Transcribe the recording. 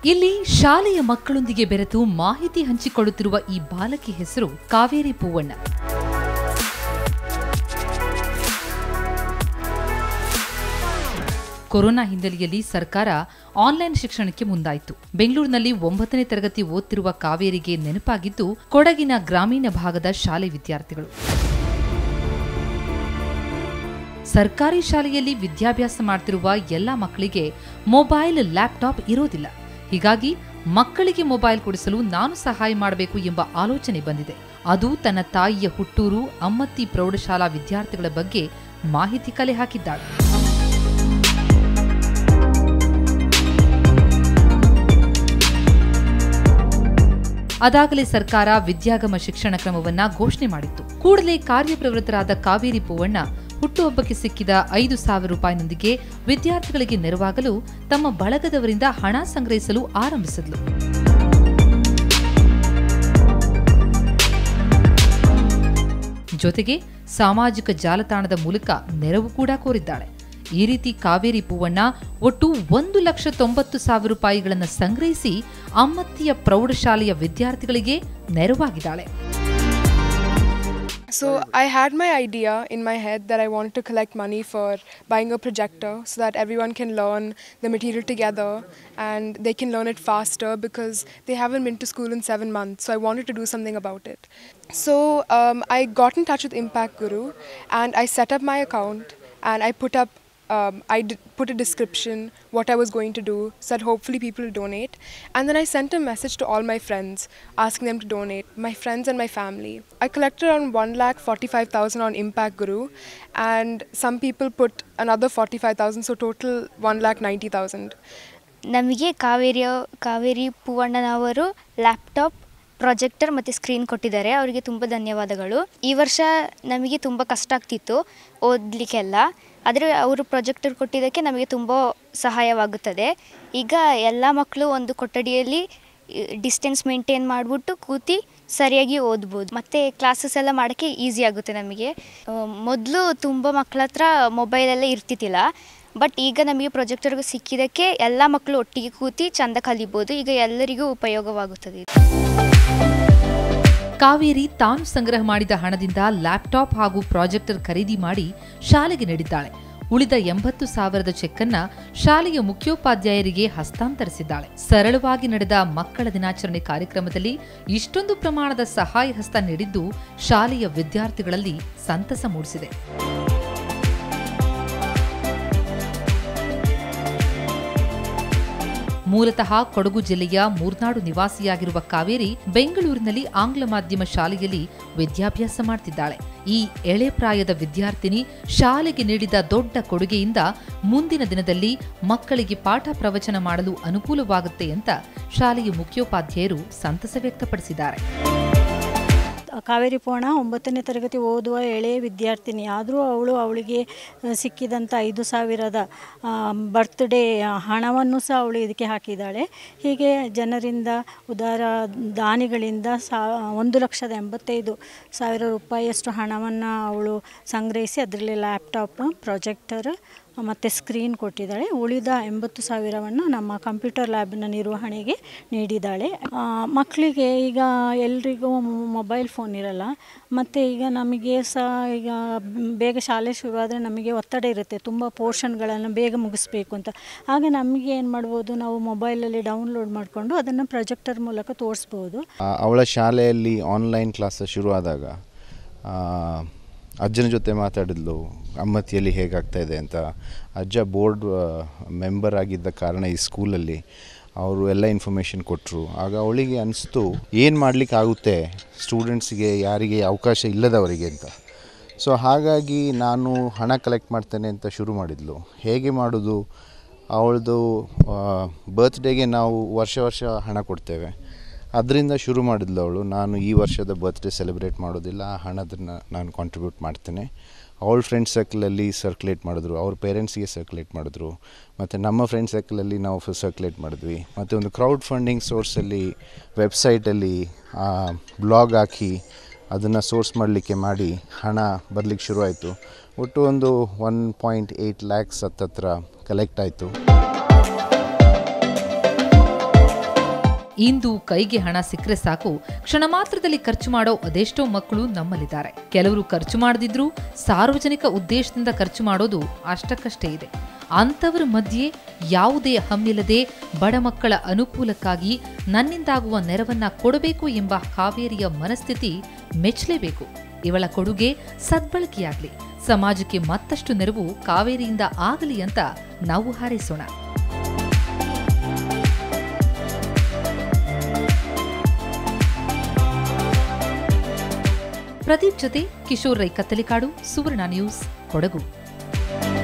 ಇಲ್ಲಿ ಶಾಲೆಯ ಮಕ್ಕಳೊಂದಿಗೆ ಬೆರೆತು ಮಾಹಿತಿ ಹಂಚಿಕೊಳ್ಳುತ್ತಿರುವ ಈ ಬಾಲಕಿ ಹೆಸರು ಕಾವೇರಿ ಪೂವಣ್ಣ ಕೊರೋನಾ ಹಿನ್ನೆಲೆಯಲ್ಲಿ ಸರ್ಕಾರ ಆನ್ಲೈನ್ ಶಿಕ್ಷಣಕ್ಕೆ ಮುಂದಾಯಿತು ಬೆಂಗಳೂರಿನಲ್ಲಿ ಒಂಬತ್ತನೇ ತರಗತಿ ಓದ್ತಿರುವ ಕಾವೇರಿಗೆ ನೆನಪಾಗಿದ್ದು ಕೊಡಗಿನ ಗ್ರಾಮೀಣ ಭಾಗದ ಶಾಲೆ ವಿದ್ಯಾರ್ಥಿಗಳು ಸರ್ಕಾರಿ ಶಾಲೆಯಲ್ಲಿ ವಿದ್ಯಾಭ್ಯಾಸ ಮಾಡ್ತಿರುವ ಎಲ್ಲ ಮಕ್ಕಳಿಗೆ ಮೊಬೈಲ್ ಲ್ಯಾಪ್ಟಾಪ್ ಇರೋದಿಲ್ಲ ಹೀಗಾಗಿ ಮಕ್ಕಳಿಗೆ ಮೊಬೈಲ್ ಕೊಡಿಸಲು ನಾನು ಸಹಾಯ ಮಾಡಬೇಕು ಎಂಬ ಆಲೋಚನೆ ಬಂದಿದೆ ಅದು ತನ್ನ ತಾಯಿಯ ಹುಟ್ಟೂರು ಅಮ್ಮತ್ತಿ ಪ್ರೌಢಶಾಲಾ ವಿದ್ಯಾರ್ಥಿಗಳ ಬಗ್ಗೆ ಮಾಹಿತಿ ಕಲೆ ಹಾಕಿದ್ದಾಳೆ ಅದಾಗಲೇ ಸರ್ಕಾರ ವಿದ್ಯಾಗಮ ಶಿಕ್ಷಣ ಕ್ರಮವನ್ನ ಘೋಷಣೆ ಮಾಡಿತ್ತು ಕೂಡಲೇ ಕಾರ್ಯಪ್ರವೃತ್ತರಾದ ಕಾವೇರಿ ಪೂವಣ್ಣ ಹುಟ್ಟುಹಬ್ಬಕ್ಕೆ ಸಿಕ್ಕಿದ ಐದು ಸಾವಿರ ರೂಪಾಯಿನೊಂದಿಗೆ ವಿದ್ಯಾರ್ಥಿಗಳಿಗೆ ನೆರವಾಗಲು ತಮ್ಮ ಬಳಗದವರಿಂದ ಹಣ ಸಂಗ್ರಹಿಸಲು ಆರಂಭಿಸಿದ್ಲು ಜೊತೆಗೆ ಸಾಮಾಜಿಕ ಜಾಲತಾಣದ ಮೂಲಕ ನೆರವು ಕೂಡ ಕೋರಿದ್ದಾಳೆ ಈ ರೀತಿ ಕಾವೇರಿ ಪೂವಣ್ಣ ಒಟ್ಟು ಒಂದು ಲಕ್ಷ ತೊಂಬತ್ತು ಸಾವಿರ ರೂಪಾಯಿಗಳನ್ನು ಸಂಗ್ರಹಿಸಿ ಅಮ್ಮತ್ತಿಯ ಪ್ರೌಢಶಾಲೆಯ ವಿದ್ಯಾರ್ಥಿಗಳಿಗೆ ನೆರವಾಗಿದ್ದಾಳೆ So I had my idea in my head that I wanted to collect money for buying a projector so that everyone can learn the material together and they can learn it faster because they haven't been to school in seven months. So I wanted to do something about it. So um, I got in touch with Impact Guru and I set up my account and I put up um, I did put a description what I was going to do so that hopefully people will donate. And then I sent a message to all my friends asking them to donate, my friends and my family. I collected around 1 lakh 45,000 on Impact Guru and some people put another 45,000 so total 1 lakh 90,000. ನಮಗೆ ಕಾವೇರಿಯ ಕಾವೇರಿ ಪೂವಣ್ಣನವರು laptop projector ಮತ್ತು screen ಕೊಟ್ಟಿದ್ದಾರೆ ಅವರಿಗೆ ತುಂಬ ಧನ್ಯವಾದಗಳು ಈ ವರ್ಷ ನಮಗೆ ತುಂಬ ಕಷ್ಟ ಆಗ್ತಿತ್ತು ಓದಲಿಕ್ಕೆಲ್ಲ ಆದರೆ ಅವರು ಪ್ರಾಜೆಕ್ಟರ್ ಕೊಟ್ಟಿದ್ದಕ್ಕೆ ನಮಗೆ ತುಂಬ ಸಹಾಯವಾಗುತ್ತದೆ ಈಗ ಎಲ್ಲ ಮಕ್ಕಳು ಒಂದು ಕೊಠಡಿಯಲ್ಲಿ ಡಿಸ್ಟೆನ್ಸ್ ಮೇಂಟೈನ್ ಮಾಡಿಬಿಟ್ಟು ಕೂತಿ ಸರಿಯಾಗಿ ಓದ್ಬೋದು ಮತ್ತು ಕ್ಲಾಸಸ್ ಎಲ್ಲ ಮಾಡೋಕ್ಕೆ ಈಸಿ ಆಗುತ್ತೆ ನಮಗೆ ಮೊದಲು ತುಂಬ ಮಕ್ಕಳ ಹತ್ರ ಮೊಬೈಲೆಲ್ಲ ಇರ್ತಿದ್ದಿಲ್ಲ ಬಟ್ ಈಗ ನಮಗೆ ಪ್ರಾಜೆಕ್ಟರ್ ಸಿಕ್ಕಿದ್ದಕ್ಕೆ ಎಲ್ಲ ಮಕ್ಕಳು ಒಟ್ಟಿಗೆ ಕೂತಿ ಚೆಂದ ಕಲಿಬೋದು ಈಗ ಎಲ್ಲರಿಗೂ ಉಪಯೋಗವಾಗುತ್ತದೆ ಇದು. ಕಾವೇರಿ ತಾನು ಸಂಗ್ರಹ ಮಾಡಿದ ಹಣದಿಂದ ಲ್ಯಾಪ್ಟಾಪ್ ಹಾಗೂ ಪ್ರಾಜೆಕ್ಟರ್ ಖರೀದಿ ಮಾಡಿ ಶಾಲೆಗೆ ನೀಡಿದ್ದಾಳೆ ಉಳಿದ ಎಂಬತ್ತು ಸಾವಿರದ ಚೆಕ್ಕನ್ನ ಶಾಲೆಯ ಮುಖ್ಯೋಪಾಧ್ಯಾಯರಿಗೆ ಹಸ್ತಾಂತರಿಸಿದ್ದಾಳೆ ಸರಳವಾಗಿ ನಡೆದ ಮಕ್ಕಳ ದಿನಾಚರಣೆ ಕಾರ್ಯಕ್ರಮದಲ್ಲಿ ಇಷ್ಟೊಂದು ಪ್ರಮಾಣದ ಸಹಾಯ ಹಸ್ತ ನೀಡಿದ್ದು ಶಾಲೆಯ ವಿದ್ಯಾರ್ಥಿಗಳಲ್ಲಿ ಸಂತಸ ಮೂಡಿಸಿದೆ ಮೂಲತಃ ಕೊಡಗು ಜಿಲ್ಲೆಯ ಮೂರ್ನಾಡು ನಿವಾಸಿಯಾಗಿರುವ ಕಾವೇರಿ ಬೆಂಗಳೂರಿನಲ್ಲಿ ಆಂಗ್ಲ ಮಾಧ್ಯಮ ಶಾಲೆಯಲ್ಲಿ ವಿದ್ಯಾಭ್ಯಾಸ ಮಾಡ್ತಿದ್ದಾಳೆ ಈ ಎಳೆ ಪ್ರಾಯದ ವಿದ್ಯಾರ್ಥಿನಿ ಶಾಲೆಗೆ ನೀಡಿದ ದೊಡ್ಡ ಕೊಡುಗೆಯಿಂದ ಮುಂದಿನ ದಿನದಲ್ಲಿ ಮಕ್ಕಳಿಗೆ ಪಾಠ ಪ್ರವಚನ ಮಾಡಲು ಅನುಕೂಲವಾಗುತ್ತೆ ಅಂತ ಶಾಲೆಯ ಮುಖ್ಯೋಪಾಧ್ಯಾಯರು ಸಂತಸ ವ್ಯಕ್ತಪಡಿಸಿದ್ದಾರೆ ಕಾವೇರಿ ಪೂರ್ಣ ಒಂಬತ್ತನೇ ತರಗತಿ ಓದುವ ಎಳೆಯ ವಿದ್ಯಾರ್ಥಿನಿ ಆದರೂ ಅವಳು ಅವಳಿಗೆ ಸಿಕ್ಕಿದಂಥ ಐದು ಸಾವಿರದ ಬರ್ತ್ಡೇ ಹಣವನ್ನು ಸಹ ಅವಳು ಇದಕ್ಕೆ ಹಾಕಿದ್ದಾಳೆ ಹೀಗೆ ಜನರಿಂದ ಉದಾರ ದಾನಿಗಳಿಂದ ಸಾ ಒಂದು ಲಕ್ಷದ ಎಂಬತ್ತೈದು ಸಾವಿರ ರೂಪಾಯಿಯಷ್ಟು ಹಣವನ್ನು ಅವಳು ಸಂಗ್ರಹಿಸಿ ಅದರಲ್ಲಿ ಲ್ಯಾಪ್ಟಾಪ್ ಪ್ರೊಜೆಕ್ಟರ್ ಮತ್ತು ಸ್ಕ್ರೀನ್ ಕೊಟ್ಟಿದ್ದಾಳೆ ಉಳಿದ ಎಂಬತ್ತು ಸಾವಿರವನ್ನು ನಮ್ಮ ಕಂಪ್ಯೂಟರ್ ಲ್ಯಾಬ್ನ ನಿರ್ವಹಣೆಗೆ ನೀಡಿದ್ದಾಳೆ ಆ, ಮಕ್ಕಳಿಗೆ ಈಗ ಎಲ್ರಿಗೂ ಮೊಬೈಲ್ ಫೋನ್ ಇರಲ್ಲ ಮತ್ತು ಈಗ ನಮಗೆ ಸಹ ಈಗ ಬೇಗ ಶಾಲೆ ಶುರುವಾದರೆ ನಮಗೆ ಒತ್ತಡ ಇರುತ್ತೆ ತುಂಬ ಪೋರ್ಷನ್ಗಳನ್ನು ಬೇಗ ಮುಗಿಸ್ಬೇಕು ಅಂತ ಆಗ ನಮಗೆ ಏನು ಮಾಡ್ಬೋದು ನಾವು ಮೊಬೈಲಲ್ಲಿ ಡೌನ್ಲೋಡ್ ಮಾಡಿಕೊಂಡು ಅದನ್ನು ಪ್ರೊಜೆಕ್ಟರ್ ಮೂಲಕ ತೋರಿಸ್ಬೋದು ಆ, ಅವಳ ಶಾಲೆಯಲ್ಲಿ ಆನ್ಲೈನ್ ಕ್ಲಾಸ್ ಶುರುವಾದಾಗ ಆ, ಅಜ್ಜನ ಜೊತೆ ಮಾತಾಡಿದ್ಲು ಅಮ್ಮತ್ತಿಯಲ್ಲಿ ಹೇಗಾಗ್ತಾ ಇದೆ ಅಂತ ಅಜ್ಜ ಬೋರ್ಡ್ ಮೆಂಬರ್ ಆಗಿದ್ದ ಕಾರಣ ಈ ಸ್ಕೂಲಲ್ಲಿ ಅವರು ಎಲ್ಲ ಇನ್ಫಾರ್ಮೇಷನ್ ಕೊಟ್ಟರು ಆಗ ಅವಳಿಗೆ ಅನಿಸ್ತು ಏನು ಮಾಡಲಿಕ್ಕೆ ಆಗುತ್ತೆ ಸ್ಟೂಡೆಂಟ್ಸ್ಗೆ ಯಾರಿಗೆ ಅವಕಾಶ ಇಲ್ಲದವರಿಗೆ ಅಂತ ಸೊ ಹಾಗಾಗಿ ನಾನು ಹಣ ಕಲೆಕ್ಟ್ ಮಾಡ್ತೇನೆ ಅಂತ ಶುರು ಮಾಡಿದ್ಲು ಹೇಗೆ ಮಾಡೋದು ಅವಳದು ಬರ್ತ್ಡೇಗೆ ನಾವು ವರ್ಷ ವರ್ಷ ಹಣ ಕೊಡ್ತೇವೆ ಅದರಿಂದ ಶುರು ಮಾಡಿದ್ಲು ಅವಳು ನಾನು ಈ ವರ್ಷದ ಬರ್ತ್ಡೇ ಸೆಲೆಬ್ರೇಟ್ ಮಾಡೋದಿಲ್ಲ ಆ ಹಣದನ್ನು ನಾನು ಕಾಂಟ್ರಿಬ್ಯೂಟ್ ಮಾಡ್ತೇನೆ ಅವಳ ಫ್ರೆಂಡ್ ಸರ್ಕಲಲ್ಲಿ ಸರ್ಕ್ಯುಲೇಟ್ ಮಾಡಿದ್ರು ಅವ್ರ ಪೇರೆಂಟ್ಸ್ಗೆ ಸರ್ಕ್ಯುಲೇಟ್ ಮಾಡಿದ್ರು ಮತ್ತು ನಮ್ಮ ಫ್ರೆಂಡ್ ಸರ್ಕಲಲ್ಲಿ ನಾವು ಸರ್ಕ್ಯುಲೇಟ್ ಮಾಡಿದ್ವಿ ಮತ್ತು ಒಂದು ಕ್ರೌಡ್ ಫಂಡಿಂಗ್ ಸೋರ್ಸಲ್ಲಿ ವೆಬ್ಸೈಟಲ್ಲಿ ಬ್ಲಾಗ್ ಹಾಕಿ ಅದನ್ನು ಸೋರ್ಸ್ ಮಾಡಲಿಕ್ಕೆ ಮಾಡಿ ಹಣ ಬರಲಿಕ್ಕೆ ಶುರುವಾಯಿತು ಒಟ್ಟು ಒಂದು ಒನ್ ಪಾಯಿಂಟ್ ಏಯ್ಟ್ ಲ್ಯಾಕ್ಸ್ ಹತ್ತತ್ರ ಕಲೆಕ್ಟ್ ಆಯಿತು ಇಂದು ಕೈಗೆ ಹಣ ಸಿಕ್ಕರೆ ಸಾಕು ಕ್ಷಣ ಮಾತ್ರದಲ್ಲಿ ಖರ್ಚು ಮಾಡೋ ಅದೆಷ್ಟೋ ಮಕ್ಕಳು ನಮ್ಮಲ್ಲಿದ್ದಾರೆ ಕೆಲವರು ಖರ್ಚು ಮಾಡದಿದ್ರೂ ಸಾರ್ವಜನಿಕ ಉದ್ದೇಶದಿಂದ ಖರ್ಚು ಮಾಡೋದು ಅಷ್ಟಕ್ಕಷ್ಟೇ ಇದೆ ಅಂಥವರ ಮಧ್ಯೆ ಯಾವುದೇ ಹಮ್ಮಿಲ್ಲದೆ ಬಡ ಮಕ್ಕಳ ಅನುಕೂಲಕ್ಕಾಗಿ ನನ್ನಿಂದಾಗುವ ನೆರವನ್ನ ಕೊಡಬೇಕು ಎಂಬ ಕಾವೇರಿಯ ಮನಸ್ಥಿತಿ ಮೆಚ್ಚಲೇಬೇಕು ಇವಳ ಕೊಡುಗೆ ಸದ್ಬಳಕೆಯಾಗ್ಲಿ ಸಮಾಜಕ್ಕೆ ಮತ್ತಷ್ಟು ನೆರವು ಕಾವೇರಿಯಿಂದ ಆಗಲಿ ಅಂತ ನಾವು ಹಾರೈಸೋಣ ಪ್ರದೀಪ್ ಜೊತೆ ಕಿಶೋರ್ ರೈ ಕತ್ತಲಿಕಾಡು ಸುವರ್ಣ ನ್ಯೂಸ್ ಕೊಡಗು